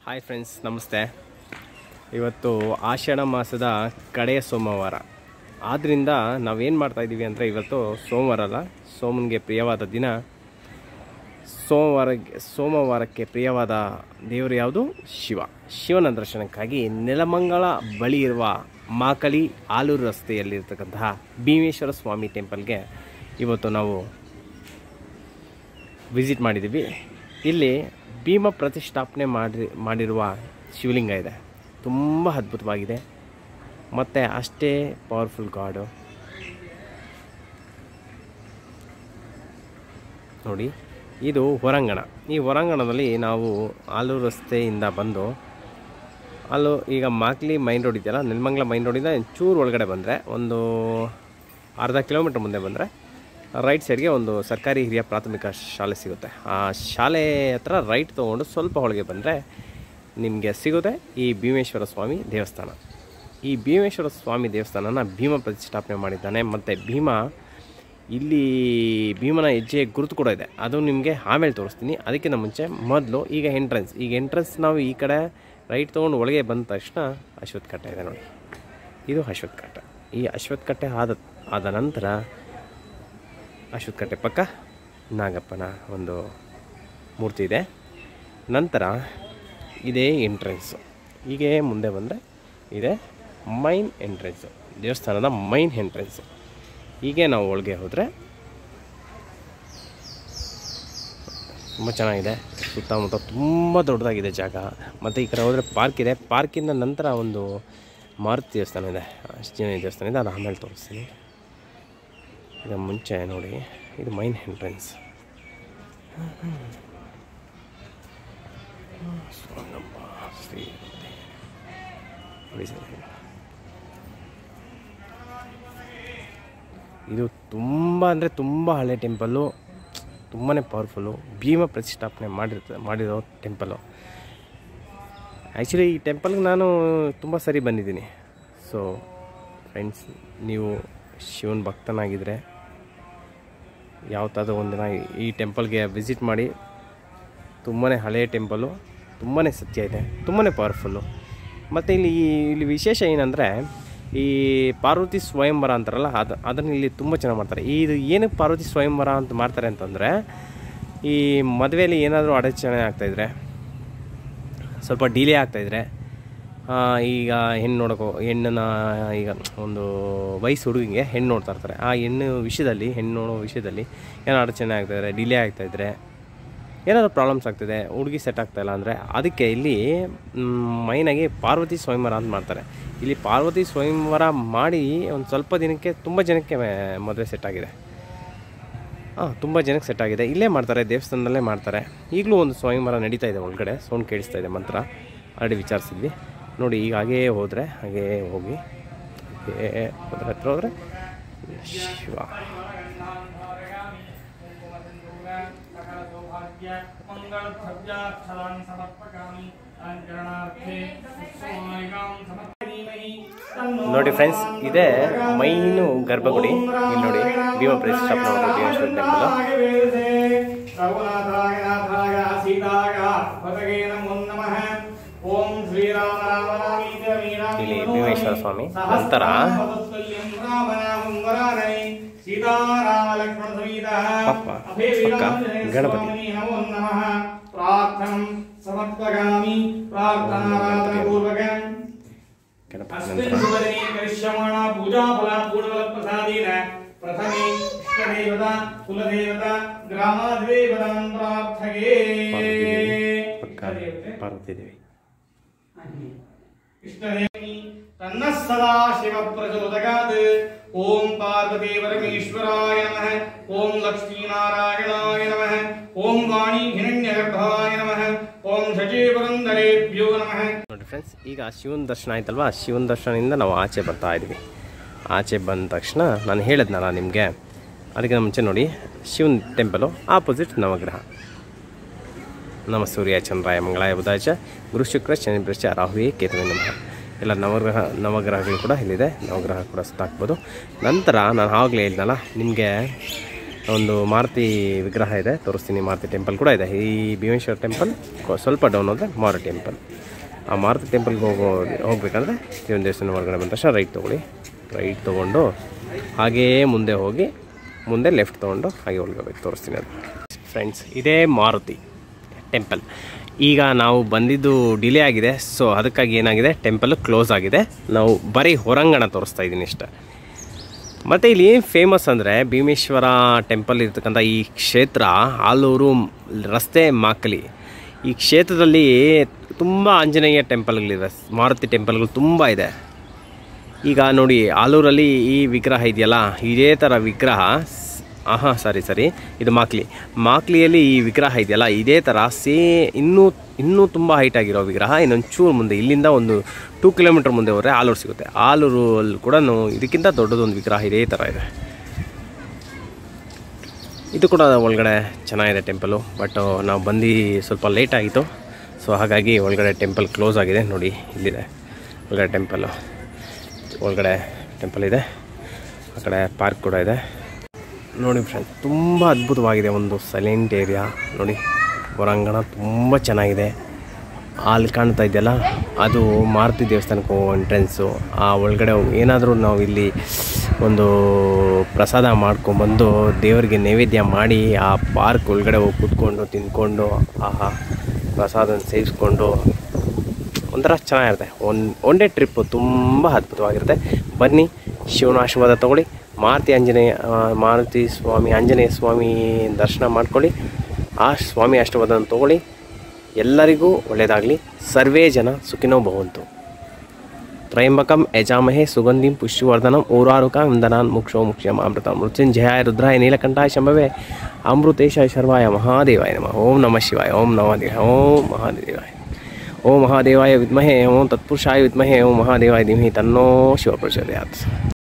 hi friends ನಮಸ್ತೆ ಇವತ್ತು ಆಷಾಢ ಮಾಸದ ಕಡೆಯ ಸೋಮವಾರ ಆದ್ದರಿಂದ ನಾವೇನು ಮಾಡ್ತಾಯಿದ್ದೀವಿ ಅಂದರೆ ಇವತ್ತು ಸೋಮವಾರ ಅಲ್ಲ ಸೋಮನಿಗೆ ಪ್ರಿಯವಾದ ದಿನ ಸೋಮವಾರಕ್ಕೆ ಸೋಮವಾರಕ್ಕೆ ಪ್ರಿಯವಾದ ದೇವರು ಯಾವುದು ಶಿವ ಶಿವನ ದರ್ಶನಕ್ಕಾಗಿ ನೆಲಮಂಗಲ ಬಳಿ ಇರುವ ಮಾಕಳಿ ಆಲೂರು ರಸ್ತೆಯಲ್ಲಿರ್ತಕ್ಕಂತಹ ಭೀಮೇಶ್ವರ ಸ್ವಾಮಿ ಟೆಂಪಲ್ಗೆ ಇವತ್ತು ನಾವು ವಿಸಿಟ್ ಮಾಡಿದ್ದೀವಿ ಇಲ್ಲಿ ಭೀಮ ಪ್ರತಿಷ್ಠಾಪನೆ ಮಾಡಿ ಮಾಡಿರುವ ಶಿವಲಿಂಗ ಇದೆ ತುಂಬ ಅದ್ಭುತವಾಗಿದೆ ಮತ್ತು ಅಷ್ಟೇ ಪವರ್ಫುಲ್ ಗಾಡು ನೋಡಿ ಇದು ಹೊರಾಂಗಣ ಈ ಹೊರಾಂಗಣದಲ್ಲಿ ನಾವು ಆಲೂರು ರಸ್ತೆಯಿಂದ ಬಂದು ಅಲ್ಲೂ ಈಗ ಮಾಕ್ಲಿ ಮೈನ್ ರೋಡ್ ಇದೆಯಲ್ಲ ನೆಲಮಂಗಲ ಮೈನ್ ರೋಡಿಂದ ಚೂರು ಒಳಗಡೆ ಬಂದರೆ ಒಂದು ಅರ್ಧ ಕಿಲೋಮೀಟ್ರ್ ಮುಂದೆ ಬಂದರೆ ರೈಟ್ ಸೈಡ್ಗೆ ಒಂದು ಸರ್ಕಾರಿ ಹಿರಿಯ ಪ್ರಾಥಮಿಕ ಶಾಲೆ ಸಿಗುತ್ತೆ ಆ ಶಾಲೆ ಹತ್ರ ರೈಟ್ ತೊಗೊಂಡು ಸ್ವಲ್ಪ ಒಳಗೆ ಬಂದರೆ ನಿಮಗೆ ಸಿಗುತ್ತೆ ಈ ಭೀಮೇಶ್ವರ ಸ್ವಾಮಿ ದೇವಸ್ಥಾನ ಈ ಭೀಮೇಶ್ವರ ಸ್ವಾಮಿ ದೇವಸ್ಥಾನನ ಭೀಮ ಪ್ರತಿಷ್ಠಾಪನೆ ಮಾಡಿದ್ದಾನೆ ಮತ್ತು ಭೀಮ ಇಲ್ಲಿ ಭೀಮನ ಹೆಜ್ಜೆ ಗುರುತು ಕೂಡ ಇದೆ ಅದು ನಿಮಗೆ ಆಮೇಲೆ ತೋರಿಸ್ತೀನಿ ಅದಕ್ಕಿಂತ ಮುಂಚೆ ಮೊದಲು ಈಗ ಎಂಟ್ರೆನ್ಸ್ ಈಗ ಎಂಟ್ರೆನ್ಸ್ ನಾವು ಈ ಕಡೆ ರೈಟ್ ತೊಗೊಂಡು ಒಳಗೆ ಬಂದ ತಕ್ಷಣ ಅಶ್ವತ್ಥ ಕಟ್ಟೆ ಇದೆ ನೋಡಿ ಇದು ಅಶ್ವತ್ಥ ಕಟ್ಟೆ ಈ ಅಶ್ವತ್ಥ ಕಟ್ಟೆ ಆದ ಆದ ನಂತರ ಅಶ್ವತ್ಥ ಕಟ್ಟೆ ಪಕ್ಕ ನಾಗಪ್ಪನ ಒಂದು ಮೂರ್ತಿ ಇದೆ ನಂತರ ಇದೇ ಎಂಟ್ರೆನ್ಸು ಹೀಗೆ ಮುಂದೆ ಬಂದರೆ ಇದೆ ಮೈನ್ ಎಂಟ್ರೆನ್ಸು ದೇವಸ್ಥಾನದ ಮೈನ್ ಎಂಟ್ರೆನ್ಸು ಹೀಗೆ ನಾವು ಒಳಗೆ ಹೋದರೆ ತುಂಬ ಚೆನ್ನಾಗಿದೆ ಸುತ್ತಮುತ್ತ ತುಂಬ ದೊಡ್ಡದಾಗಿದೆ ಜಾಗ ಮತ್ತು ಈ ಕಡೆ ಹೋದರೆ ಪಾರ್ಕ್ ಇದೆ ಪಾರ್ಕಿಂದ ನಂತರ ಒಂದು ಮಾರುತಿ ದೇವಸ್ಥಾನ ಇದೆ ಆಂಜನೇಯ ದೇವಸ್ಥಾನ ಇದೆ ಅದು ಆಮೇಲೆ ತೋರಿಸ್ತೀನಿ ಇದು ಮುಂಚೆ ನೋಡಿ ಇದು ಮೈನ್ ಎಂಟ್ರೆನ್ಸ್ ಸ್ವಾನಂಬ ಶ್ರೀ ನೋಡಿ ಸರ್ ಇದು ತುಂಬ ಅಂದರೆ ತುಂಬ ಹಳೆ ಟೆಂಪಲ್ಲು ತುಂಬಾ ಪವರ್ಫುಲ್ಲು ಭೀಮ ಪ್ರತಿಷ್ಠಾಪನೆ ಮಾಡಿರ್ತ ಮಾಡಿರೋ ಟೆಂಪಲ್ಲು ಆ್ಯಕ್ಚುಲಿ ಈ ಟೆಂಪಲ್ಗೆ ನಾನು ತುಂಬ ಸರಿ ಬಂದಿದ್ದೀನಿ ಸೊ ಫ್ರೆಂಡ್ಸ್ ನೀವು ಶಿವನ ಭಕ್ತನಾಗಿದ್ದರೆ ಯಾವತ್ತಾದ್ರೂ ಒಂದಿನ ಈ ಟೆಂಪಲ್ಗೆ ವಿಸಿಟ್ ಮಾಡಿ ತುಂಬಾ ಹಳೆಯ ಟೆಂಪಲ್ಲು ತುಂಬಾ ಸತ್ಯ ಇದೆ ತುಂಬಾ ಪವರ್ಫುಲ್ಲು ಮತ್ತು ಇಲ್ಲಿ ಇಲ್ಲಿ ವಿಶೇಷ ಏನಂದರೆ ಈ ಪಾರ್ವತಿ ಸ್ವಯಂವರ ಅಂತಾರಲ್ಲ ಅದು ಅದನ್ನು ಇಲ್ಲಿ ತುಂಬ ಚೆನ್ನಾಗಿ ಮಾಡ್ತಾರೆ ಇದು ಏನಕ್ಕೆ ಪಾರ್ವತಿ ಸ್ವಯಂವರ ಅಂತ ಮಾಡ್ತಾರೆ ಅಂತಂದರೆ ಈ ಮದುವೆಯಲ್ಲಿ ಏನಾದರೂ ಅಡಚಣೆ ಆಗ್ತಾಯಿದ್ರೆ ಸ್ವಲ್ಪ ಡಿಲೇ ಆಗ್ತಾಯಿದ್ರೆ ಈಗ ಹೆಣ್ಣು ನೋಡೋಕೋ ಹೆಣ್ಣನ್ನ ಈಗ ಒಂದು ವಯಸ್ಸು ಹುಡುಗಿಗೆ ಹೆಣ್ಣು ನೋಡ್ತಾ ಇರ್ತಾರೆ ಆ ಹೆಣ್ಣು ವಿಷಯದಲ್ಲಿ ಹೆಣ್ಣು ನೋಡೋ ವಿಷಯದಲ್ಲಿ ಏನೋ ಅಡಚಣೆ ಆಗ್ತಾಯಿದ್ರೆ ಡಿಲೇ ಆಗ್ತಾಯಿದ್ರೆ ಏನಾದರೂ ಪ್ರಾಬ್ಲಮ್ಸ್ ಆಗ್ತಿದೆ ಹುಡುಗಿ ಸೆಟ್ ಆಗ್ತಾಯಿಲ್ಲ ಅಂದರೆ ಅದಕ್ಕೆ ಇಲ್ಲಿ ಮೈನಾಗಿ ಪಾರ್ವತಿ ಸ್ವಯಂವರ ಅಂತ ಮಾಡ್ತಾರೆ ಇಲ್ಲಿ ಪಾರ್ವತಿ ಸ್ವಯಂವರ ಮಾಡಿ ಒಂದು ಸ್ವಲ್ಪ ದಿನಕ್ಕೆ ತುಂಬ ಜನಕ್ಕೆ ಮದುವೆ ಸೆಟ್ ಆಗಿದೆ ಹಾಂ ತುಂಬ ಜನಕ್ಕೆ ಸೆಟ್ ಆಗಿದೆ ಇಲ್ಲೇ ಮಾಡ್ತಾರೆ ದೇವಸ್ಥಾನದಲ್ಲೇ ಮಾಡ್ತಾರೆ ಈಗಲೂ ಒಂದು ಸ್ವಯಂವರ ನಡೀತಾ ಇದೆ ಒಳಗಡೆ ಸೌಂಡ್ ಕೇಳಿಸ್ತಾ ಇದೆ ಮಂತ್ರ ಆಲ್ರೆಡಿ ವಿಚಾರಿಸಿದ್ವಿ ನೋಡಿ ಈಗ ಹಾಗೇ ಹೋದರೆ ಹಾಗೇ ಹೋಗಿ ಹಾಗೇ ಹೋದ್ರೆ ಹತ್ರ ಹೋದರೆ ಶಿವ ನೋಡಿ ಫ್ರೆಂಡ್ಸ್ ಇದೆ ಮೈನು ಗರ್ಭಗುಡಿ ಇಲ್ಲಿ ನೋಡಿ ಭೀಮ ಪ್ರತಿಷ್ಠಾಪನೆ ಮಾಡಿರೋ ಭೀಮೇಶ್ವರ ಟೆಂಪಲ್ ಇಲ್ಲಿ ಭೀಮೇಶ್ವರ ಸ್ವಾಮಿ ನಂತರ ಪಪ್ಪ ಪಕ್ಕ ಗಣಪತಿ ಪ್ರಾರ್ಥನಂ ಸಮರ್ಪಯಾಮಿ ಪ್ರಾರ್ಥನಾರಾಧನಪೂರ್ವಕಂ ಗಣಪತಿ अस्मिन् ನಂತರ सुवदने करिष्यमाणा पूजाफला पूर्णफलप्रसादेन प्रथमे इष्टदेवता कुलदेवता ग्रामाधिदेवतां प्रार्थये ಪಕ್ಕ ಪಾರ್ವತಿ ದೇವಿ इष्टदेवी तन्नः सदा शिव प्रचोदयात् ॐ पार्वती परमेश्वराय नमः ॐ लक्ष्मीनारायणाय नमः ॐ वाणी हिरण्यगर्भाय नमः ॐ शचीपुरन्दरेभ्यो नमः ನೋಡಿ ಫ್ರೆಂಡ್ಸ್ ಈಗ ಶಿವನ ದರ್ಶನ ಆಯ್ತಲ್ವಾ ಶಿವನ ದರ್ಶನದಿಂದ ನಾವು ಆಚೆ ಬರ್ತಾ ಇದ್ದೀವಿ ಆಚೆ ಬಂದ ತಕ್ಷಣ ನಾನು ಹೇಳಿದ್ನಲ್ಲ ನಿಮಗೆ ಅದಕ್ಕೆ ಮುಂಚೆ ನೋಡಿ ಶಿವನ ಟೆಂಪಲು ಆಪೋಸಿಟ್ ನವಗ್ರಹ ನಮ ಸೂರ್ಯ ಚಂದ್ರಾಯ ಮಂಗಳಾಯ ಬುಧಾಚ ಗುರು ಶುಕ್ರ ಶನಿ ಬೃಶ್ಚ ರಾಹುವೇ ಕೇತುವೆ ನಮಃ ಎಲ್ಲ ನವಗ್ರಹ ನವಗ್ರಹಗಳು ಕೂಡ ಇಲ್ಲಿದೆ ನವಗ್ರಹ ಕೂಡ ಸುತ್ತಾಕ್ಬೋದು ನಂತರ ನಾನು ಆಗಲೇ ಹೇಳಿದ್ನಲ್ಲ ನಿಮಗೆ ಒಂದು ಮಾರುತಿ ವಿಗ್ರಹ ಇದೆ ತೋರಿಸ್ತೀನಿ ಮಾರುತಿ ಟೆಂಪಲ್ ಕೂಡ ಇದೆ ಈ ಭೀಮೇಶ್ವರ ಟೆಂಪಲ್ ಕೊ- ಸ್ವಲ್ಪ ಡೌನ್ ಹೋದರೆ ಮಾರುತಿ ಟೆಂಪಲ್ ಆ ಮಾರುತಿ ಟೆಂಪಲ್ಗೆ ಹೋಗೋ ಹೋಗ್ಬೇಕಂದ್ರೆ ಶಿವನ ದೇವಸ್ಥಾನ ಹೊರಗಡೆ ಬಂದ ತಕ್ಷಣ ರೈಟ್ ತೊಗೊಳ್ಳಿ ರೈಟ್ ತೊಗೊಂಡು ಹಾಗೆಯೇ ಮುಂದೆ ಹೋಗಿ ಮುಂದೆ ಲೆಫ್ಟ್ ತೊಗೊಂಡು ಹಾಗೆ ಹೋಗ್ಬೇಕು ತೋರಿಸ್ತೀನಿ ಅದು ಫ್ರೆಂಡ್ಸ್ ಇದೇ ಮಾರುತಿ ಟೆಂಪಲ್ ಈಗ ನಾವು ಬಂದಿದ್ದು ಡಿಲೇ ಆಗಿದೆ ಸೊ ಅದಕ್ಕಾಗಿ ಏನಾಗಿದೆ ಟೆಂಪಲ್ ಕ್ಲೋಸ್ ಆಗಿದೆ ನಾವು ಬರೀ ಹೊರಾಂಗಣ ತೋರಿಸ್ತಾ ಇದ್ದೀನಿ ಇಷ್ಟ ಮತ್ತು ಇಲ್ಲಿ ಏನು ಫೇಮಸ್ ಅಂದರೆ ಭೀಮೇಶ್ವರ ಟೆಂಪಲ್ ಇರ್ತಕ್ಕಂಥ ಈ ಕ್ಷೇತ್ರ ಆಲೂರು ರಸ್ತೆ ಮಾಕಲಿ ಈ ಕ್ಷೇತ್ರದಲ್ಲಿ ತುಂಬ ಆಂಜನೇಯ ಟೆಂಪಲ್ಗಳಿದೆ ಮಾರುತಿ ಟೆಂಪಲ್ಗಳು ತುಂಬ ಇದೆ ಈಗ ನೋಡಿ ಆಲೂರಲ್ಲಿ ಈ ವಿಗ್ರಹ ಇದೆಯಲ್ಲ ಇದೇ ಥರ ವಿಗ್ರಹ ಹಾಂ ಸರಿ ಸರಿ ಇದು ಮಾಕ್ಲಿ ಮಾಕ್ಲಿಯಲ್ಲಿ ಈ ವಿಗ್ರಹ ಇದೆಯಲ್ಲ ಇದೇ ಥರ ಸೇ ಇನ್ನೂ ಇನ್ನೂ ತುಂಬ ಹೈಟ್ ಆಗಿರೋ ವಿಗ್ರಹ ಇನ್ನೊಂದು ಚೂರು ಮುಂದೆ ಇಲ್ಲಿಂದ ಒಂದು ಟೂ ಕಿಲೋಮೀಟ್ರ್ ಮುಂದೆ ಹೋದರೆ ಆಲೂರು ಸಿಗುತ್ತೆ ಆಲೂರಲ್ಲಿ ಕೂಡ ಇದಕ್ಕಿಂತ ದೊಡ್ಡದೊಂದು ವಿಗ್ರಹ ಇದೇ ಥರ ಇದೆ ಇದು ಕೂಡ ಒಳಗಡೆ ಚೆನ್ನಾಗಿದೆ ಟೆಂಪಲು ಬಟ್ ನಾವು ಬಂದು ಸ್ವಲ್ಪ ಲೇಟ್ ಆಯಿತು ಸೊ ಹಾಗಾಗಿ ಒಳಗಡೆ ಟೆಂಪಲ್ ಕ್ಲೋಸ್ ಆಗಿದೆ ನೋಡಿ ಇಲ್ಲಿದೆ ಒಳಗಡೆ ಟೆಂಪಲ್ಲು ಒಳಗಡೆ ಟೆಂಪಲ್ ಇದೆ ಆ ಕಡೆ ಪಾರ್ಕ್ ಕೂಡ ಇದೆ ನೋಡಿ ಫ್ರೆಂಡ್ ತುಂಬ ಅದ್ಭುತವಾಗಿದೆ ಒಂದು ಸೈಲೆಂಟ್ ಏರಿಯಾ ನೋಡಿ ಹೊರಾಂಗಣ ತುಂಬ ಚೆನ್ನಾಗಿದೆ ಅಲ್ಲಿ ಕಾಣ್ತಾ ಇದೆಯಲ್ಲ ಅದು ಮಾರುತಿ ದೇವಸ್ಥಾನಕ್ಕೆ ಹೋಗೋ ಎಂಟ್ರೆನ್ಸು ಆ ಒಳಗಡೆ ಏನಾದರೂ ನಾವು ಇಲ್ಲಿ ಒಂದು ಪ್ರಸಾದ ಮಾಡ್ಕೊಂಬಂದು ದೇವರಿಗೆ ನೈವೇದ್ಯ ಮಾಡಿ ಆ ಪಾರ್ಕ್ ಒಳಗಡೆ ಹೋಗಿ ಕೂತ್ಕೊಂಡು ತಿಂದ್ಕೊಂಡು ಆಹಾ ಪ್ರಸಾದನ ಸೇವಿಸ್ಕೊಂಡು ಒಂಥರ ಚೆನ್ನಾಗಿರುತ್ತೆ ಒನ್ ಒನ್ ಡೇ ಟ್ರಿಪ್ಪು ತುಂಬ ಅದ್ಭುತವಾಗಿರುತ್ತೆ ಬನ್ನಿ ಶಿವನ ಆಶೀರ್ವಾದ ತೊಗೊಳ್ಳಿ ಮಾರುತಿ ಆಂಜನೇಯ ಆ, ಮಾರುತಿ ಸ್ವಾಮಿ ಆಂಜನೇಯ ಸ್ವಾಮಿ ದರ್ಶನ ಮಾಡ್ಕೊಳ್ಳಿ ಆ ಸ್ವಾಮಿ ಆಶೀರ್ವಾದನ ತೊಗೊಳ್ಳಿ ಎಲ್ಲರಿಗೂ ಒಳ್ಳೆಯದಾಗಲಿ ಸರ್ವೇ ಜನ ಸುಖಿನೋ ಭವಂತು ತ್ರಯಂಬಕಂ ಯಜಾಮಹೇ ಸುಗಂಧಿಂ ಪುಷ್ಯವರ್ಧನಂ ಊರಾರುಕ ವಂದನಾನ್ ಮುಕ್ಷೋ ಮುಕ್ಷ್ಯಂ ಅಮೃತ ಮೃತ್ಯುಂಜಯಾಯ ರುದ್ರಾಯ ನೀಲಕಂಠಾಯ ಶಂಭವೇ ಅಮೃತೇಶಾಯ ಶರ್ವಾಯ ಮಹಾದೇವಾಯ ನಮಃ ಓಂ ನಮಃ ಶಿವಾಯ ಓಂ ನಮಃ ದೇವ ಓಂ ಮಹಾದೇವಾಯ ಓಂ ಮಹಾದೇವಾಯ ವಿದ್ಮಹೇ ಓಂ ತತ್ಪುರುಷಾಯ ವಿದ್ಮಹೇ ಓಂ ಮಹಾದೇವಾಯ ಧೀಮಹಿ ತನ್ನೋ ಶಿವ ಪ್ರಚೋದಯಾತ್